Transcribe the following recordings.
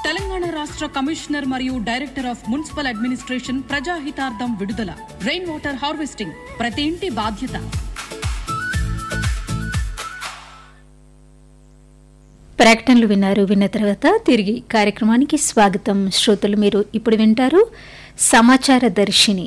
తెలంగాణ రాష్ట్ర కమిషనర్ మరియు director of municipal administration ప్రజాహితార్థం విడుదల రెయిన్ వాటర్ హార్వెస్టింగ్ ప్రతి ఇంటి బాధ్యత ప్రకటనలు విన్నారు విన్న తర్వాత తిరిగి కార్యక్రమానికి స్వాగతం శ్రోతలు మీరు ఇప్పుడు వింటారు సమాచార దర్శిని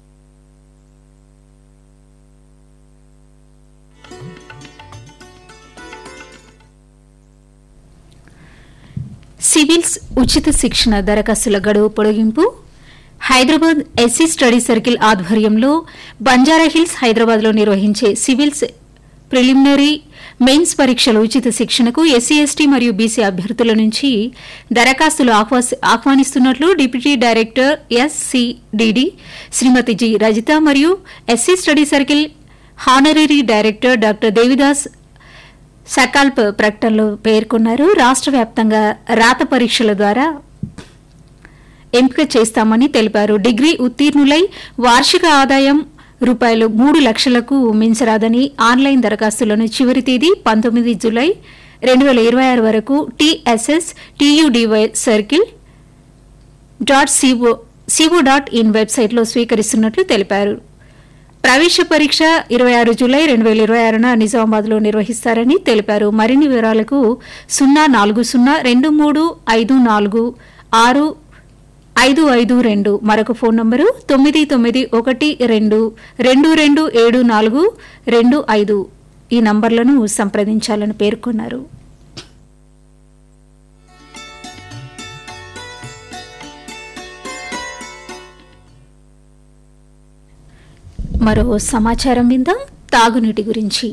సివిల్స్ ఉచిత శిక్షణ దరఖాస్తుల గడువు పొడిగింపు హైదరాబాద్ ఎస్సీ స్టడీ సర్కిల్ ఆధ్వర్యంలో బంజారాహిల్స్ హైదరాబాద్లో నిర్వహించే సివిల్స్ ప్రిలిమినరీ మెయిన్స్ పరీక్షల ఉచిత శిక్షణకు ఎస్సీ ఎస్టీ మరియు బీసీ అభ్యర్థుల నుంచి దరఖాస్తులు ఆహ్వాస్- ఆహ్వానిస్తున్నట్లు deputy director S C D D Srimathi G Rajitha మరియు S C study circle honorary director doctor Devidas సకాల్ప్ ప్రకటనలో పేర్కొన్నారు రాష్ట్ర వ్యాప్తంగా రాత పరీక్షల ద్వారా ఎంపిక చేస్తామని తెలిపారు డిగ్రీ ఉత్తీర్ణులై వార్షిక ఆదాయం రూపాయలు మూడు లక్షలకు మించరాదని ఆన్లైన్ దరఖాస్తులను చివరి తేదీ పంతొమ్మిది జులై రెండు వేల ఇరవై ఆరు వరకు T S S T U D Y circle dot C O C O dot in వెబ్సైట్లో స్వీకరిస్తున్నట్లు తెలిపారు ప్రవేశ పరీక్ష ఇరవై ఆరు జులై రెండు వేల ఇరవై ఆరున నిజామాబాద్లో నిర్వహిస్తారని తెలిపారు మరిన్ని వివరాలకు సున్నా నాలుగు సున్నా రెండు మూడు ఐదు నాలుగు ఆరు ఐదు ఐదు రెండు మరొక ఫోన్ నంబరు తొమ్మిది తొమ్మిది ఒకటి రెండు రెండు రెండు ఏడు నాలుగు రెండు ఐదు ఈ నంబర్లను సంప్రదించాలని పేర్కొన్నారు మరో సమాచారం విందాం తాగునీటి గురించి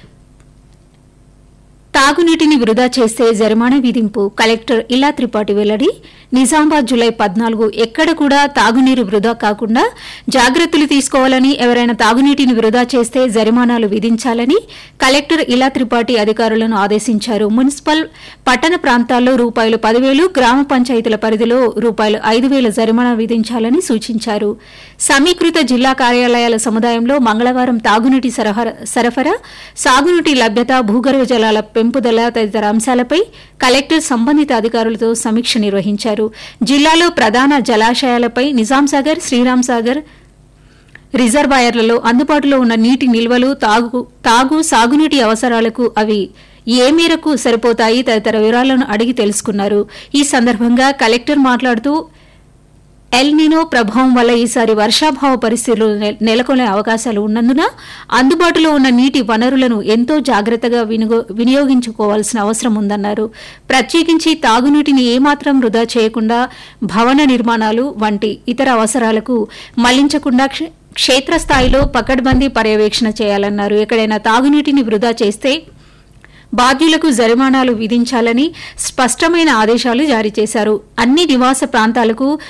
తాగునీటిని వృధా చేస్తే జరిమానా విధింపు కలెక్టర్ ఇలా త్రిపాఠి వెల్లడి నిజామాబాద్ జులై పద్నాలుగు ఎక్కడ కూడా తాగునీరు వృధా కాకుండా జాగ్రత్తలు తీసుకోవాలని ఎవరైనా తాగునీటిని వృధా చేస్తే జరిమానాలు విధించాలని కలెక్టర్ ఇలా త్రిపాఠి అధికారులను ఆదేశించారు మున్సిపల్ పట్టణ ప్రాంతాల్లో రూపాయలు పదివేలు గ్రామ పంచాయతీల పరిధిలో రూపాయలు ఐదు వేల జరిమానా విధించాలని సూచించారు సమీకృత జిల్లా కార్యాలయాల సముదాయంలో మంగళవారం తాగునీటి సరఫరా- సరఫరా సాగునీటి లభ్యత భూగర్భ జలాల పెంపుదల తదితర అంశాలపై కలెక్టర్ సంబంధిత అధికారులతో సమీక్ష నిర్వహించారు జిల్లాలో ప్రధాన జలాశయాలపై నిజాం సాగర్ శ్రీరామ్ సాగర్ రిజర్వాయర్లలో అందుబాటులో ఉన్న నీటి నిల్వలు తాగు తాగు సాగునీటి అవసరాలకు అవి ఏ మేరకు సరిపోతాయి తదితర వివరాలను అడిగి తెలుసుకున్నారు ఈ సందర్భంగా కలెక్టర్ మాట్లాడుతూ ఎల్ నినో ప్రభావం వల్ల ఈసారి వర్షాభావ పరిస్థితులు నె- నెలకొనే అవకాశాలు ఉన్నందున అందుబాటులో ఉన్న నీటి వనరులను ఎంతో జాగ్రత్తగా వినిగో- వినియోగించుకోవాల్సిన అవసరం ఉందన్నారు ప్రత్యేకించి తాగునీటిని ఏమాత్రం వృధా చేయకుండా భవన నిర్మాణాలు వంటి ఇతర అవసరాలకు మళ్లించకుండా క్షే- క్షేత్రస్థాయిలో పకడ్బందీ పర్యవేక్షణ చేయాలన్నారు ఎక్కడైనా తాగునీటిని వృధా చేస్తే బాధ్యులకు జరిమానాలు విధించాలని స్పష్టమైన ఆదేశాలు జారీ చేశారు అన్ని నివాస ప్రాంతాలకు